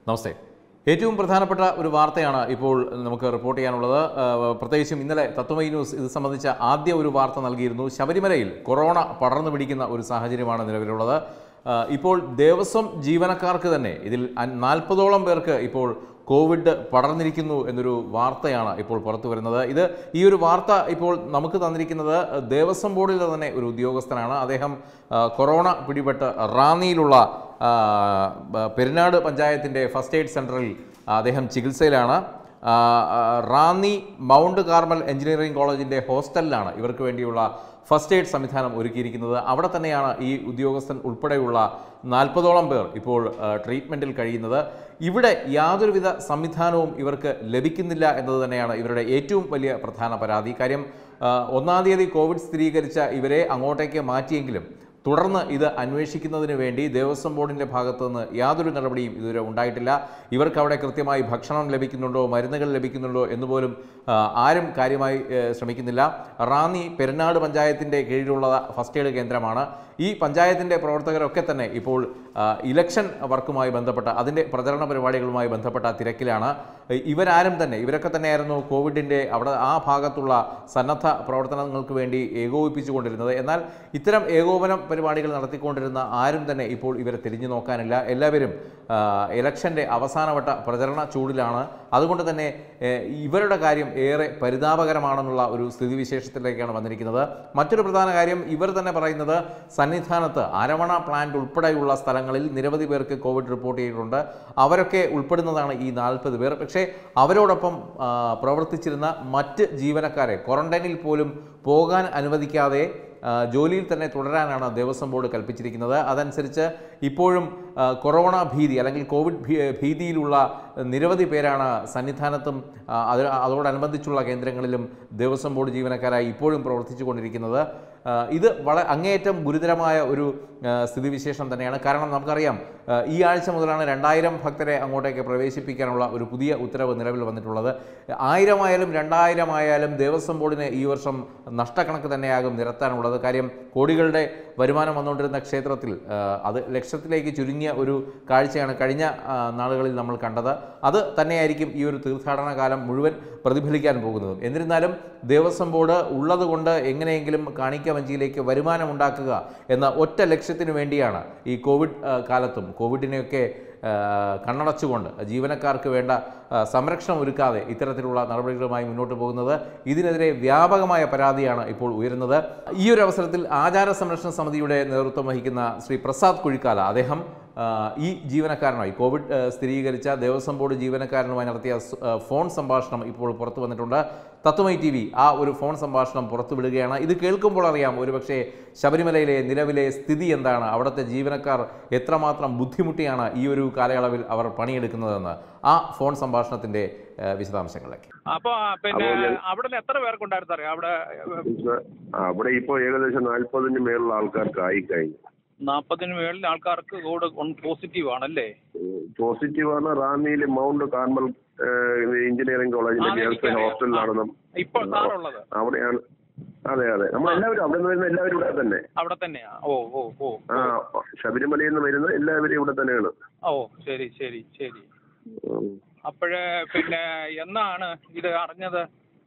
നമസ്തേ ഏറ്റവും പ്രധാനപ്പെട്ട ഒരു വാർത്തയാണ് ഇപ്പോൾ നമുക്ക് റിപ്പോർട്ട് ചെയ്യാനുള്ളത് ആ, പ്രത്യേകിച്ചും ഇന്നലെ തത്വമൈ ന്യൂസ് ഇത് സംബന്ധിച്ച ആദ്യ ഒരു വാർത്ത നൽകിയിരുന്നു ശബരിമലയിൽ കൊറോണ പടർന്നു പിടിക്കുന്ന ഒരു സാഹചര്യമാണ് നിലവിലുള്ളത് ആ, ഇപ്പോൾ ദേവസ്വം ജീവനക്കാർക്ക് തന്നെ ഇതിൽ നാൽപ്പതോളം പേർക്ക് ഇപ്പോൾ കോവിഡ് പടർന്നിരിക്കുന്നു എന്നൊരു വാർത്തയാണ് ഇപ്പോൾ പുറത്തു വരുന്നത് ഇത് ഈ ഒരു വാർത്ത ഇപ്പോൾ നമുക്ക് തന്നിരിക്കുന്നത് ദേവസ്വം ബോർഡിലെ തന്നെ ഒരു ഉദ്യോഗസ്ഥനാണ് അദ്ദേഹം ആ, കൊറോണ പിടിപെട്ട് റാന്നിയിലുള്ള ആ, ബ- പെരിനാട് പഞ്ചായത്തിൻ്റെ ഫസ്റ്റ് എയ്ഡ് സെൻറ്ററിൽ അദ്ദേഹം ചികിത്സയിലാണ് ആ, ആ, റാന്നി മൗണ്ട് കാർമൽ എഞ്ചിനീയറിംഗ് കോളേജിൻ്റെ ഹോസ്റ്റലിലാണ് ഇവർക്ക് വേണ്ടിയുള്ള ഫസ്റ്റ് എയ്ഡ് സംവിധാനം ഒരുക്കിയിരിക്കുന്നത് അവിടെ തന്നെയാണ് ഈ ഉദ്യോഗസ്ഥൻ ഉൾപ്പെടെയുള്ള നാൽപ്പതോളം പേർ ഇപ്പോൾ ആ, ട്രീറ്റ്മെൻറ്റിൽ കഴിയുന്നത് ഇവിടെ യാതൊരുവിധ സംവിധാനവും ഇവർക്ക് ലഭിക്കുന്നില്ല എന്നത് തന്നെയാണ് ഇവരുടെ ഏറ്റവും വലിയ പ്രധാന പരാതി കാര്യം ആ, ഒന്നാം തീയതി കോവിഡ് സ്ഥിരീകരിച്ച ഇവരെ അങ്ങോട്ടേക്ക് മാറ്റിയെങ്കിലും തുടർന്ന് ഇത് അന്വേഷിക്കുന്നതിന് വേണ്ടി ദേവസ്വം ബോർഡിൻ്റെ ഭാഗത്തു നിന്ന് യാതൊരു നടപടിയും ഇതുവരെ ഉണ്ടായിട്ടില്ല ഇവർക്ക് അവിടെ കൃത്യമായി ഭക്ഷണം ലഭിക്കുന്നുണ്ടോ മരുന്നുകൾ ലഭിക്കുന്നുണ്ടോ എന്നുപോലും ആ, ആരും കാര്യമായി ഏ, ശ്രമിക്കുന്നില്ല റാന്നി പെരുന്നാട് പഞ്ചായത്തിൻ്റെ കീഴിലുള്ള ഫസ്റ്റ് എയ്ഡ് കേന്ദ്രമാണ് ഈ പഞ്ചായത്തിൻ്റെ പ്രവർത്തകരൊക്കെ തന്നെ ഇപ്പോൾ ആ, ഇലക്ഷൻ വർക്കുമായി ബന്ധപ്പെട്ട അതിൻ്റെ പ്രചരണ പരിപാടികളുമായി ബന്ധപ്പെട്ട തിരക്കിലാണ് ഇവരാരും തന്നെ ഇവരൊക്കെ തന്നെയായിരുന്നു കോവിഡിൻ്റെ അവിടെ ആ ഭാഗത്തുള്ള സന്നദ്ധ പ്രവർത്തനങ്ങൾക്ക് വേണ്ടി ഏകോപിപ്പിച്ചുകൊണ്ടിരുന്നത് എന്നാൽ ഇത്തരം ഏകോപനം പരിപാടികൾ നടത്തിക്കൊണ്ടിരുന്ന ആരും തന്നെ ഇപ്പോൾ ഇവരെ തിരിഞ്ഞു നോക്കാനില്ല എല്ലാവരും ആ, ഇലക്ഷൻ്റെ അവസാനവട്ട പ്രചരണ ചൂടിലാണ് അതുകൊണ്ട് തന്നെ ഏ, ഇവരുടെ കാര്യം ഏറെ പരിതാപകരമാണെന്നുള്ള ഒരു സ്ഥിതിവിശേഷത്തിലേക്കാണ് വന്നിരിക്കുന്നത് മറ്റൊരു പ്രധാന കാര്യം ഇവർ തന്നെ പറയുന്നത് സന്നിധാനത്ത് അരവണ പ്ലാന്റ് ഉൾപ്പെടെയുള്ള സ്ഥലങ്ങളിൽ നിരവധി പേർക്ക് കോവിഡ് റിപ്പോർട്ട് ചെയ്തിട്ടുണ്ട് അവരൊക്കെ ഉൾപ്പെടുന്നതാണ് ഈ നാൽപ്പത് പേർ പക്ഷേ അവരോടൊപ്പം ആ, പ്രവർത്തിച്ചിരുന്ന മറ്റ് ജീവനക്കാരെ ക്വാറന്റൈനിൽ പോലും പോകാൻ അനുവദിക്കാതെ ആ, ജോലിയിൽ തന്നെ തുടരാനാണ് ദേവസ്വം ബോർഡ് കൽപ്പിച്ചിരിക്കുന്നത് അതനുസരിച്ച് ഇപ്പോഴും ആ, കൊറോണ ഭീതി അല്ലെങ്കിൽ കോവിഡ് ഭീ- ഭീതിയിലുള്ള നിരവധി പേരാണ് സന്നിധാനത്തും ആ, അത് അതോടനുബന്ധിച്ചുള്ള കേന്ദ്രങ്ങളിലും ദേവസ്വം ബോർഡ് ജീവനക്കാരായി ഇപ്പോഴും പ്രവർത്തിച്ചു കൊണ്ടിരിക്കുന്നത് ആ, ഇത് വളരെ അങ്ങേയറ്റം ഗുരുതരമായ ഒരു ആ, സ്ഥിതിവിശേഷം തന്നെയാണ് കാരണം നമുക്കറിയാം ആ, ഈ ആഴ്ച മുതലാണ് രണ്ടായിരം ഭക്തരെ അങ്ങോട്ടേക്ക് പ്രവേശിപ്പിക്കാനുള്ള ഒരു പുതിയ ഉത്തരവ് നിലവിൽ വന്നിട്ടുള്ളത് ആയിരമായാലും രണ്ടായിരമായാലും ദേവസ്വം ബോർഡിന് ഈ വർഷം നഷ്ടക്കണക്ക് തന്നെയാകും നിരത്താനുള്ളത് കാര്യം കോടികളുടെ വരുമാനം വന്നുകൊണ്ടിരുന്ന ക്ഷേത്രത്തിൽ ആ, അത് ലക്ഷത്തിലേക്ക് ചുരുങ്ങിയ ഒരു കാഴ്ചയാണ് കഴിഞ്ഞ ആ, നാളുകളിൽ നമ്മൾ കണ്ടത് അത് തന്നെയായിരിക്കും ഈ ഒരു തീർത്ഥാടന കാലം മുഴുവൻ പ്രതിഫലിക്കാൻ പോകുന്നതും എന്നിരുന്നാലും ദേവസ്വം ബോർഡ് ഉള്ളതുകൊണ്ട് എങ്ങനെയെങ്കിലും കാണിക്കവഞ്ചിയിലേക്ക് വരുമാനം ഉണ്ടാക്കുക എന്ന ഒറ്റ ലക്ഷ്യത്തിനു വേണ്ടിയാണ് ഈ കോവിഡ് ആ, കാലത്തും കോവിഡിനെയൊക്കെ ആ, കണ്ണടച്ചുകൊണ്ട് ജീവനക്കാർക്ക് വേണ്ട ആ, സംരക്ഷണം ഒരുക്കാതെ ഇത്തരത്തിലുള്ള നടപടികളുമായി മുന്നോട്ട് പോകുന്നത് ഇതിനെതിരെ വ്യാപകമായ പരാതിയാണ് ഇപ്പോൾ ഉയരുന്നത് ഈ ഒരു അവസരത്തിൽ ആചാര സംരക്ഷണ സമിതിയുടെ നേതൃത്വം വഹിക്കുന്ന ശ്രീ പ്രസാദ് കുഴിക്കാല അദ്ദേഹം ആ, ഈ ജീവനക്കാരനുമായി കോവിഡ് ആ, സ്ഥിരീകരിച്ച ദേവസ്വം ബോർഡ് ജീവനക്കാരനുമായി നടത്തിയ സ്- ആ, ഫോൺ സംഭാഷണം ഇപ്പോൾ പുറത്തു വന്നിട്ടുണ്ട് തത്വമൈ ടി വി ആ ഒരു ഫോൺ സംഭാഷണം പുറത്തു വിടുകയാണ് ഇത് കേൾക്കുമ്പോൾ അറിയാം ഒരുപക്ഷെ ശബരിമലയിലെ നിലവിലെ സ്ഥിതി എന്താണ് അവിടുത്തെ ജീവനക്കാർ എത്രമാത്രം ബുദ്ധിമുട്ടിയാണ് ഈ ഒരു കാലയളവിൽ അവർ പണിയെടുക്കുന്നതെന്ന് ആ ഫോൺ സംഭാഷണത്തിന്റെ ആ, വിശദാംശങ്ങളിലേക്ക് അപ്പൊ പിന്നെ അപ്പോ ഞാൻ- അവിടെ എത്ര പേർക്കുണ്ടായിരുന്നു അറിയാം അവിടെ അവിടെ ഇപ്പോ ഏകദേശം നാല്പതിന് മേലുള്ള ആൾക്കാർക്ക് ആയി കഴിഞ്ഞു നാപ്പതിന് മേളിൽ ആൾക്കാർക്ക് കോവിഡ് പോസിറ്റീവ് ആണല്ലേ പോസിറ്റീവ് ആണ് റാന്നിയിൽ മൗണ്ട് കാർമൽ എഞ്ചിനീയറിംഗ് കോളേജിലെ ആ, ഗേൾസ് എനിക്കറിയാം. ഹോസ്റ്റലിലാണ് നം- ഇപ്പോൾ സാറുള്ളത് അവിടെയാണ് അതെ അതെ നമ്മൾ എല്ലാവരും അവിടെ നിന്ന് വരുന്ന എല്ലാവരും ഇവിടെ തന്നെ അവിടെ തന്നെയാ ഓ ഓ ഓ ആ ശബരിമലയിൽ നിന്ന് വരുന്ന എല്ലാവരും ഇവിടെ തന്നെയാണ് ഓ ശരി ശരി ശരി ഉം. അപ്പോഴേ പിന്നെ എന്നാണ് ഇത് അറിഞ്ഞത്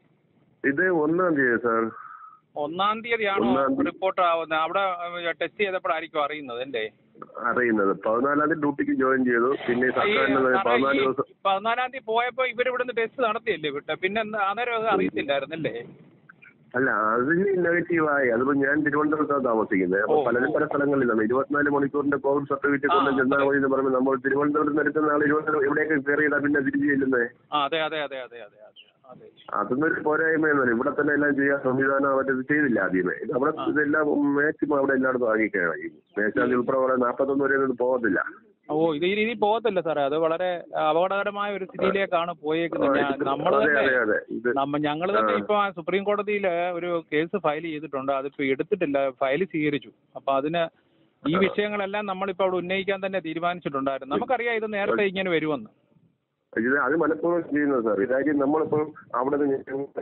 ഇത് ഒന്നാം തീയതി സാർ ഒന്നാം തീയതിയാണോ ഒന്നാം തീയതി. റിപ്പോർട്ട് ആവുന്നത് അവിടെ ടെസ്റ്റ് ചെയ്തപ്പോഴായിരിക്കും അറിയുന്നത് അല്ലേ അറിയുന്നത് പതിനാലാം തീയതി ഡ്യൂട്ടിക്ക് ജോയിൻ ചെയ്തു പിന്നെ ഈ സർക്കാരിന് സാറേ, പതിനാല് ഈ ദിവസം പതിനാലാം തീയതി പോയപ്പോ ഇവരിവിടുന്ന് ടെസ്റ്റ് നടത്തിയല്ലേ വിട്ടെ പിന്നെ എന്താ- അന്നേരം അത് അറിയത്തില്ലായിരുന്നല്ലേ അല്ല അതിന് നെഗറ്റീവായി അതിപ്പോ ഞാൻ തിരുവനന്തപുരത്താണ് താമസിക്കുന്നത് അപ്പൊ ഓ, പലരും ഓ. പല സ്ഥലങ്ങളിലാണ് ഇരുപത്തിനാല് മണിക്കൂറിന്റെ കോവിഡ് സർട്ടിഫിക്കറ്റ് കൊണ്ട് ആ, ചെന്നാൽ മതി എന്ന് പറയുമ്പോൾ നമ്മൾ തിരുവനന്തപുരത്ത് നിന്ന് എടുക്കുന്ന ആൾ ഇരുപത്തി എവിടെയൊക്കെ കയറിയിടാ പിന്നെ തിരിച്ചു ചെല്ലുന്നേ ആ അതെ അതെ അതെ അതെ അതെ അതെ അതെ അതൊന്നും ഒരു പോരായ്മയൊന്നുമല്ല ഇവിടെ തന്നെ എല്ലാം ചെയ്യാൻ സംവിധാനം അവരത് ചെയ്തില്ല ആദ്യമേ ഇത് അവിടെ ഇതെല്ലാം മാക്സിമം അവിടെ എല്ലായിടത്തും ആക്കിക്കഴിഞ്ഞു മേശാന്തി ഉൾപ്പെടെ പറയാൻ നാൽപ്പത്തൊന്ന് വരെ ഒന്നും പോകത്തില്ല ഓ ഇത് ഈ രീതി പോകത്തില്ല സാറേ അത് വളരെ അപകടകരമായ ഒരു സ്ഥിതിയിലേക്കാണ് പോയേക്കുന്നത് നമ്മൾ അതെ തന്നെ അതെ അതെ ഇത് നമ്മ ഞങ്ങൾ തന്നെ ഇപ്പൊ സുപ്രീം കോടതിയിൽ ഒരു കേസ് ഫയൽ ചെയ്തിട്ടുണ്ട് അതിപ്പോ എടുത്തിട്ടില്ല ഫയൽ സ്വീകരിച്ചു അപ്പൊ അതിന് ഈ വിഷയങ്ങളെല്ലാം നമ്മളിപ്പോ അവിടെ ഉന്നയിക്കാൻ തന്നെ തീരുമാനിച്ചിട്ടുണ്ടായിരുന്നു നമുക്കറിയാം ഇത് നേരത്തെ ഇങ്ങനെ വരുമെന്ന് ഇത് അത് മനഃപൂർവ്വം ചെയ്യുന്നത് സാർ ഇതാക്കി നമ്മളിപ്പോൾ അവിടെ നിന്ന്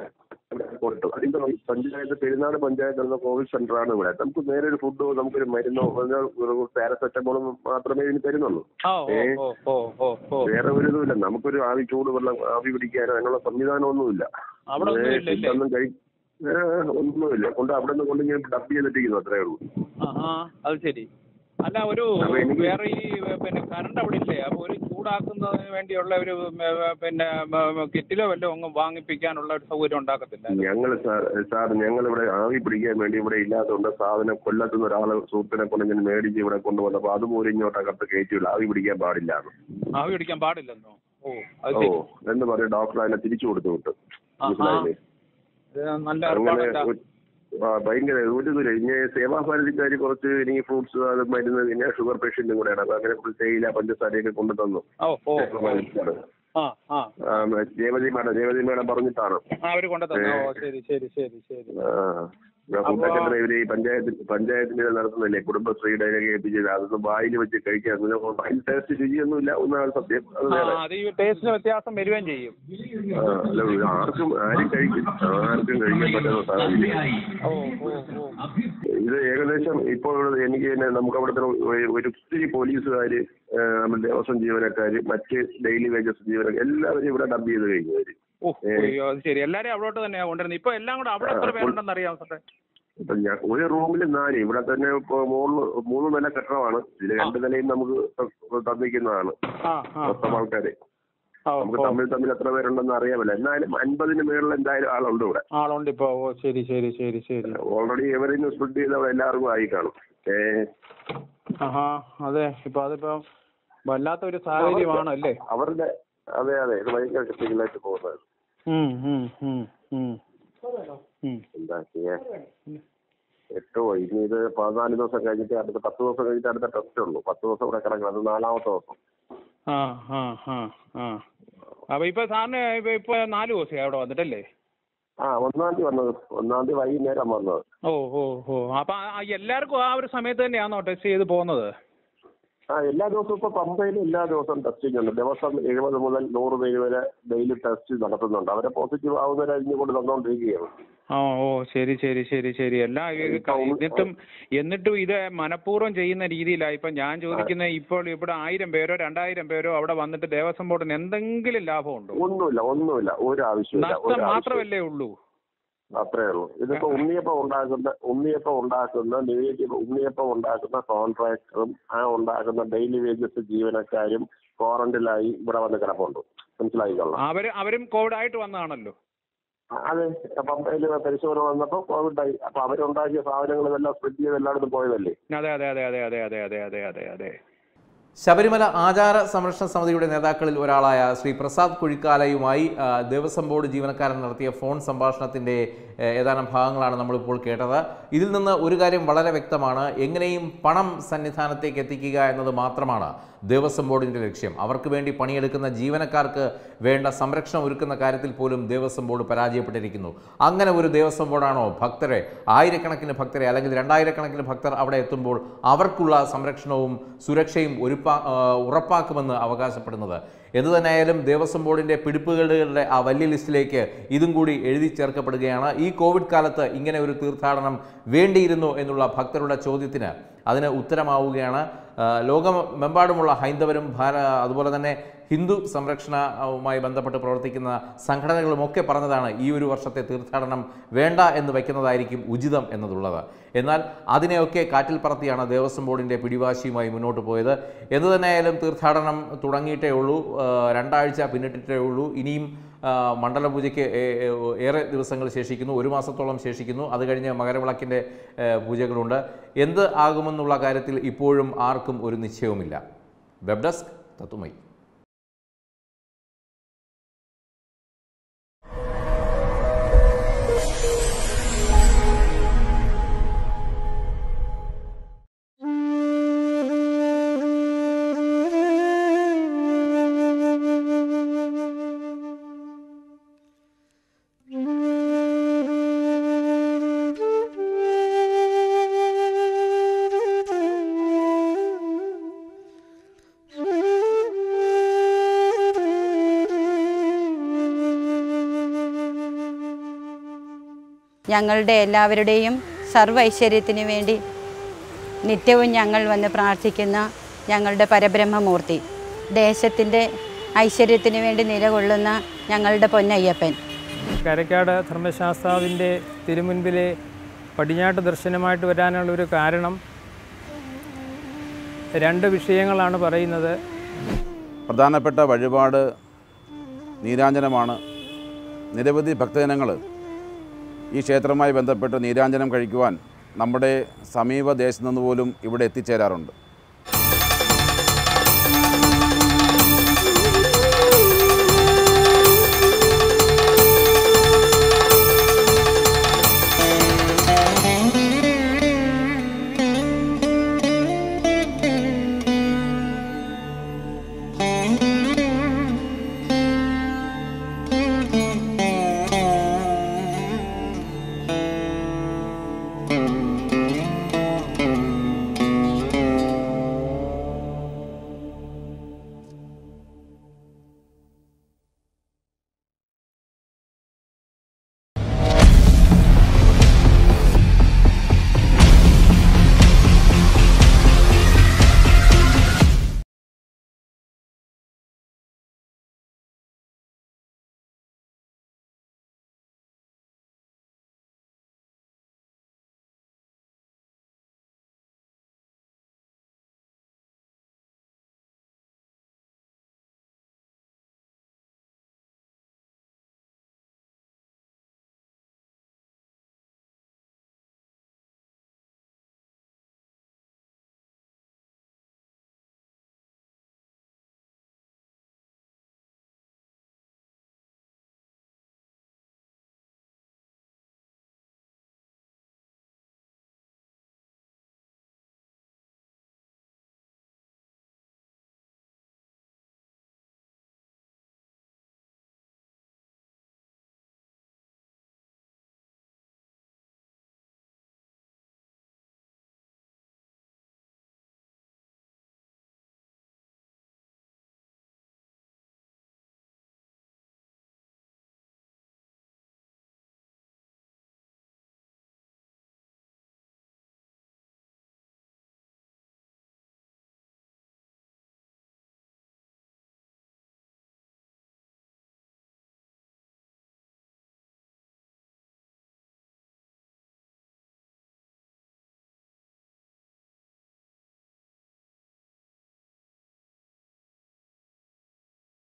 ഇവിടെ കൊണ്ടു അതിന്റെ പഞ്ചായത്ത് പെരുന്നാട് പഞ്ചായത്ത് എന്ന കോവിഡ് സെന്ററാണ് ഇവിടെ നമുക്ക് നേരെ ഒരു ഫുഡോ നമുക്കൊരു മരുന്നോ പാരസെറ്റമോളും മാത്രമേ ഇതിന് തരുന്നുള്ളൂ ഓ ഓ ഓ ഓ ഓ ഓ വേറെ ഒരു ഇതുമില്ല നമുക്കൊരു ആവി ചൂട് വെള്ളം ആവി പിടിക്കാനോ അതിനുള്ള സംവിധാനം ഒന്നുമില്ല അവിടെ ഒന്നും ഏ, ഇല്ലല്ലേ ഇതൊന്നും കഴി ഏ, ഒന്നുമില്ല കൊണ്ട് അവിടെ നിന്ന് കൊണ്ട് ഇങ്ങനെ ഡബ് ചെയ്തിട്ടിരിക്കുന്നു അത്രേ ഉള്ളൂ ആഹാ അത് ശരി അല്ല ഒരു അപ്പൊ എനിക്ക് വേറെ ഈ പിന്നെ കറണ്ട് അവിടെ ഇല്ലേ അപ്പൊ ഒരു ചൂടാക്കുന്നതിന് വേണ്ടിയുള്ള ഒരു ഉം, ഏ, പിന്നെ ഉം, കിറ്റിലോ വല്ലതും അങ്ങ് വാങ്ങിപ്പിക്കാനുള്ള ഒരു സൗകര്യം ഉണ്ടാക്കത്തില്ല ഞങ്ങൾ സാർ സാർ ഞങ്ങൾ ഇവിടെ ആവി പിടിക്കാൻ വേണ്ടി ഇവിടെ ഇല്ലാത്തതുകൊണ്ട് സാധനം കൊല്ലത്തുനിന്ന് ഒരാളെ സുഹൃത്തിനെ കൊണ്ട് ഇങ്ങനെ മേടിച്ച് ഇവിടെ കൊണ്ടുവന്നപ്പോൾ അതുപോലും ഇങ്ങോട്ട് അകത്ത് കയറ്റില്ല ആവി പിടിക്കാൻ പാടില്ല ആവി പിടിക്കാൻ പാടില്ലെന്നോ ഓ അത് ഓ ശരി എന്ന് പറയും ഡോക്ടർ അതിനെ തിരിച്ചു കൊടുത്തു വിട്ടു ആഹാ. മനസ്സിലായില്ലേ ഇത് നല്ല അങ്ങനെ ഏർപ്പാടല്ല ഒരു- ആ, ഭയങ്കര ഒരു ഇതില്ല ഇനി സേവാഭാരതിക്കാർ കുറച്ച് എനിക്ക് ഫ്രൂട്ട്സ് അത് മരുന്ന് പിന്നെ ഷുഗർ പേഷ്യന്റും കൂടെയാണ് അപ്പൊ അങ്ങനെ കുറച്ച് തേയില പഞ്ചസാരയൊക്കെ കൊണ്ടു തന്നു ഓ ഓ ഓ. സേവാഭാരതിക്കാര്. ആ ആ ആ, ജയവതി മേഡം ജയവതി മേഡം പറഞ്ഞിട്ടാണ് ആ അവര് കൊണ്ടു തന്നെ ഓ ശരി ശരി ശരി ശരി ആ, ഫുഡൊക്കെ എത്ര ഇവര് ഈ പഞ്ചായത്ത് പഞ്ചായത്തിന്റെ ഇത് നടത്തുന്നില്ലേ കുടുംബശ്രീയുടെ ഇതിലൊക്കെ ഏൽപ്പിച്ചത് അതൊന്നും വായിൽ വെച്ച് കഴിക്കാൻ വായിൽ ടേസ്റ്റ് രുചിയൊന്നുമില്ല ഒന്നാണ് സത്യം അത് ആ വേറെ അത് ഈ ടേസ്റ്റിന് വ്യത്യാസം വരികയും ചെയ്യും ആ, അല്ല ആർക്കും ആരും കഴിക്കും ആർക്കും കഴിക്കാൻ പറ്റുന്ന സാഹചര്യം ഓ ഓ ഓ ഇത് ഏകദേശം ഇപ്പോൾ എനിക്ക് തന്നെ നമുക്ക് അവിടുത്തെ ഒരു- ഒരു ഒത്തിരി പോലീസുകാര് ആ, നമ്മുടെ ദേവസ്വം ജീവനക്കാര് മറ്റ് ഡെയിലി വേജസ് ജീവനക്കാർ എല്ലാവരും ഇവിടെ ഡബ് ചെയ്ത് കഴിഞ്ഞു അവര് ഓ അയ്യോ അത് ശരി എല്ലാരും അവിടോട്ട് തന്നെയാ കൊണ്ടുവരുന്നത് ഇപ്പൊ എല്ലാം കൂടെ അവിടെ എത്ര പേരുണ്ടെന്ന് അറിയാമോ സാറേ ഇപ്പൊ ഞാൻ ഒരു റൂമിൽ നാല് ഇവിടെ തന്നെ ഇപ്പൊ മുകളിൽ മൂന്ന് നില കെട്ടിടമാണ് ഇതിൽ രണ്ട് നിലയും നമുക്ക് തന്നിക്കുന്നതാണ് ആ ആ മൊത്തം ആൾക്കാര് ഓ, നമുക്ക് ഓ. തമ്മിൽ തമ്മിൽ എത്ര പേരുണ്ടെന്ന് അറിയാമല്ലോ എന്നാലും അൻപതിന് മേളിൽ എന്തായാലും ആളുണ്ട് ഇവിടെ ആളുണ്ട് ഇപ്പൊ ഓ ശരി ശരി ശരി ശരി ഓൾറെഡി എവരിന്ന് സ്പ്രെഡ് ചെയ്ത് അവിടെ എല്ലാവർക്കും ആയി കാണും ഏ ആഹാ അതെ ഇപ്പൊ അതിപ്പോ വല്ലാത്ത ഒരു സാഹചര്യമാണ് അല്ലേ അവരുടെ അതെ അതെ ഇത് ഭയങ്കര ക്രിട്ടിക്കലായിട്ട് പോകുന്നത് ഉം, ഉം, ഉം, ഉം. ഉം. എന്താ ചെയ്യാ എട്ടോ ഇനി ഇത് പതിനാല് ദിവസം കഴിഞ്ഞിട്ട് അടുത്ത പത്ത് ദിവസം കഴിഞ്ഞിട്ട് അടുത്ത ടെസ്റ്റ് ഉള്ളൂ പത്ത് ദിവസം ഇവിടെ കിടക്കണം അത് നാലാമത്തെ ദിവസം ആ ആ ആ ആ അപ്പൊ ഇപ്പൊ സാറിന് ഇപ്പൊ ഇപ്പൊ നാല് ദിവസമായി അവിടെ വന്നിട്ടല്ലേ ആ ഒന്നാം തീയതി വന്നത് ഒന്നാം തീയതി വൈകുന്നേരം വന്നത് ഓ ഓ ഓ അപ്പൊ ആ- എല്ലാവർക്കും ആ ഒരു സമയത്ത് തന്നെയാണോ ടെസ്റ്റ് ചെയ്ത് പോകുന്നത് ആ എല്ലാ ദിവസവും ഇപ്പൊ പമ്പയിൽ എല്ലാ ദിവസവും ടെസ്റ്റിംഗ് ഉണ്ട് ദിവസം എഴുപത് മുതൽ നൂറ് പേര് വരെ ഡെയിലി ടെസ്റ്റ് നടത്തുന്നുണ്ട് അവരെ പോസിറ്റീവ് ആവുന്നവരെ അരിഞ്ഞു കൊണ്ട് തന്നുകൊണ്ടിരിക്കുകയാണ് ഓ ഓ ശരി ശരി ശരി ശരി എല്ലാം ഈ ക- എന്നിട്ടും എന്നിട്ടും ഇത് മനഃപൂർവ്വം ചെയ്യുന്ന രീതിയിലായി ഇപ്പൊ ഞാൻ ചോദിക്കുന്ന ഇപ്പോൾ ഇവിടെ ആയിരം പേരോ രണ്ടായിരം പേരോ അവിടെ വന്നിട്ട് ദേവസ്വം ബോർഡിന് എന്തെങ്കിലും ലാഭമുണ്ടോ ഒന്നുമില്ല ഒന്നുമില്ല ഒരു ആവശ്യമില്ല ഒരു നഷ്ടം ആവശ്യമില്ല മാത്രമല്ലേ ഉള്ളൂ അത്രേ ഉള്ളൂ ഇതിപ്പോ ഉണ്ണിയപ്പം ഉണ്ടാക്കുന്ന ഉണ്ണിയപ്പം ഉണ്ടാക്കുന്ന നിവേദ്യ ഉണ്ണിയപ്പം ഉണ്ടാക്കുന്ന കോൺട്രാക്ടറും ആ ഉണ്ടാക്കുന്ന ഡെയിലി വേജസ് ജീവനക്കാരും ക്വാറന്റൈനിലായി ഇവിടെ വന്ന് കിടപ്പുണ്ട് മനസ്സിലായിക്കൊള്ളാം അവര് അവരും കോവിഡ് ആയിട്ട് വന്നതാണല്ലോ അതെ പമ്പയിൽ പരിശോധന വന്നപ്പോൾ കോവിഡായി അപ്പൊ അവരുണ്ടാക്കിയ സാധനങ്ങളെല്ലാം സ്പ്രെഡ് ചെയ്ത് എല്ലായിടത്തും പോയതല്ലേ അതെ അതെ അതെ അതെ അതെ അതെ അതെ അതെ അതെ അതെ ശബരിമല ആചാര സംരക്ഷണ സമിതിയുടെ നേതാക്കളിൽ ഒരാളായ ശ്രീ പ്രസാദ് കുഴിക്കാലയുമായി ആ, ദേവസ്വം ബോർഡ് ജീവനക്കാരൻ നടത്തിയ ഫോൺ സംഭാഷണത്തിൻ്റെ ഏ, ഏതാനും ഭാഗങ്ങളാണ് നമ്മളിപ്പോൾ കേട്ടത് ഇതിൽ നിന്ന് ഒരു കാര്യം വളരെ വ്യക്തമാണ് എങ്ങനെയും പണം സന്നിധാനത്തേക്ക് എത്തിക്കുക എന്നത് മാത്രമാണ് ദേവസ്വം ബോർഡിൻ്റെ ലക്ഷ്യം അവർക്ക് വേണ്ടി പണിയെടുക്കുന്ന ജീവനക്കാർക്ക് വേണ്ട സംരക്ഷണം ഒരുക്കുന്ന കാര്യത്തിൽ പോലും ദേവസ്വം ബോർഡ് പരാജയപ്പെട്ടിരിക്കുന്നു അങ്ങനെ ഒരു ദേവസ്വം ബോർഡാണോ ഭക്തരെ ആയിരക്കണക്കിന് ഭക്തരെ അല്ലെങ്കിൽ രണ്ടായിരക്കണക്കിന് ഭക്തർ അവിടെ എത്തുമ്പോൾ അവർക്കുള്ള സംരക്ഷണവും സുരക്ഷയും ഒരുപ്പാ ആ, ഉറപ്പാക്കുമെന്ന് അവകാശപ്പെടുന്നത് എന്തു തന്നെയായാലും ദേവസ്വം ബോർഡിൻ്റെ പിടിപ്പുകളുടെ ആ വലിയ ലിസ്റ്റിലേക്ക് ഇതും കൂടി എഴുതി ചേർക്കപ്പെടുകയാണ് ഈ കോവിഡ് കാലത്ത് ഇങ്ങനെ ഒരു തീർത്ഥാടനം വേണ്ടിയിരുന്നോ എന്നുള്ള ഭക്തരുടെ ചോദ്യത്തിന് അതിന് ഉത്തരമാവുകയാണ് ആ, ലോകമെമ്പാടുമുള്ള ഹൈന്ദവരും ഭാര അതുപോലെ തന്നെ ഹിന്ദു സംരക്ഷണവുമായി ബന്ധപ്പെട്ട് പ്രവർത്തിക്കുന്ന സംഘടനകളുമൊക്കെ പറഞ്ഞതാണ് ഈ ഒരു വർഷത്തെ തീർത്ഥാടനം വേണ്ട എന്ന് വയ്ക്കുന്നതായിരിക്കും ഉചിതം എന്നതുള്ളത് എന്നാൽ അതിനെയൊക്കെ കാറ്റിൽ പറത്തിയാണ് ദേവസ്വം ബോർഡിൻ്റെ പിടിവാശിയുമായി മുന്നോട്ട് പോയത് എന്തു തന്നെയായാലും തീർത്ഥാടനം തുടങ്ങിയിട്ടേ ഉള്ളൂ ആ, രണ്ടാഴ്ച പിന്നിട്ടിട്ടേ ഉള്ളൂ ഇനിയും ആ, മണ്ഡലപൂജയ്ക്ക് ഏ- ഏ- ഏറെ ദിവസങ്ങൾ ശേഷിക്കുന്നു ഒരു മാസത്തോളം ശേഷിക്കുന്നു അത് കഴിഞ്ഞ് മകരവിളക്കിൻ്റെ ഏ, പൂജകളുണ്ട് എന്ത് ആകുമെന്നുള്ള കാര്യത്തിൽ ഇപ്പോഴും ആർക്കും ഒരു നിശ്ചയവുമില്ല വെബ് ഡെസ്ക് തത്തുമൈ Mm-hmm. ഞങ്ങളുടെ എല്ലാവരുടെയും സർവ്വ ഐശ്വര്യത്തിന് വേണ്ടി നിത്യവും ഞങ്ങൾ വന്ന് പ്രാർത്ഥിക്കുന്ന ഞങ്ങളുടെ പരബ്രഹ്മമൂർത്തി ദേശത്തിൻ്റെ ഐശ്വര്യത്തിന് വേണ്ടി നിലകൊള്ളുന്ന ഞങ്ങളുടെ പൊന്നയ്യപ്പൻ കരക്കാട് ധർമ്മശാസ്താവിൻ്റെ തിരുമുൻപിലെ പടിഞ്ഞാട്ട് ദർശനമായിട്ട് വരാനുള്ള ഒരു കാരണം രണ്ട് വിഷയങ്ങളാണ് പറയുന്നത് പ്രധാനപ്പെട്ട വഴിപാട് നീരാഞ്ജനമാണ് നിരവധി ഭക്തജനങ്ങൾ ഈ ക്ഷേത്രവുമായി ബന്ധപ്പെട്ട് നീരാഞ്ജനം കഴിക്കുവാൻ നമ്മുടെ സമീപ ദേശത്തു നിന്ന് പോലും ഇവിടെ എത്തിച്ചേരാറുണ്ട്